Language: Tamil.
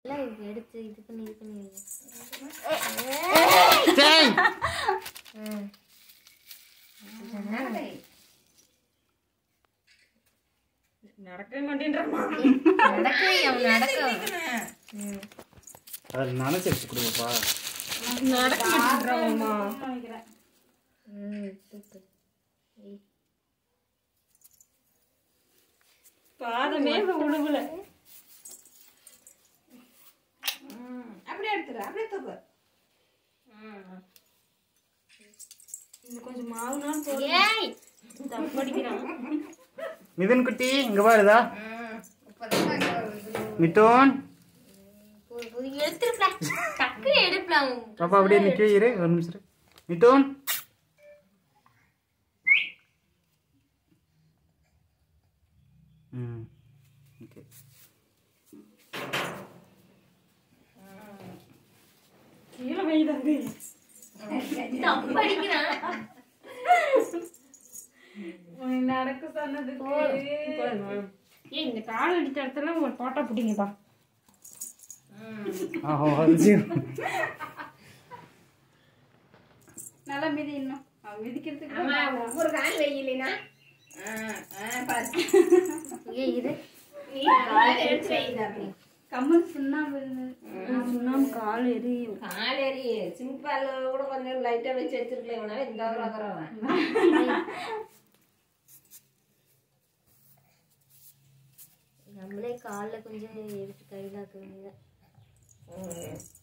எல்லாம் இப்படி எடுத்து இது பண்ணி இது பண்ணி டேய் நடக்கவே மாட்டேன்றமா நடக்கவே அவன் நடக்கும் அது நினச்சி எடுத்து கொடுங்கப்பா நடக்க மாட்டேன்றாமா ம் சூப்பர் பாதமே இப்ப உழுவுல அப்படியே எடுத்துரு அப்படியே தூக்கு இன்னும் கொஞ்சம் மாவுனாலும் போதும் ஏய் தப்படிக்கிறான் மிதுன் குட்டி இங்க பாருதா மிட்டோன் போதும், போதும். எடுத்துருப்பா டக்குனு எடுப்பல அவன் பாப்பா அப்படியே நிக்க இரு ஒரு நிமிஷம் இரு. மிட்டோன் ம் ஓகே கீழே வைதாங்க தப்படிக்கிறான் நடக்க சொன்னதுக்கு ஏய் இந்த கால் அடித்த இடத்துல ஒரு போட்டோ பிடிங்கப்பா ஆஹோ அது நல்லா மிதி இன்னும் அவன் மிதிக்கிறதுக்கு ஆமா ஒவ்வொரு கால் வெயிலினா ஏய் இது எடுத்து வைங்க அப்படி கம்மல் சுண்ணாம்பு இருந்தது சுண்ணாம்பு கால் எரியும் கால் எரி சிம்பிள் கூட கொஞ்சம் லைட்டா வச்சு எடுத்துருக்கலாம் இவனால இந்த ரகரவன் நம்மளே காலில் கொஞ்சம் எடுத்து கையில் ஆக்க வேண்டியதான்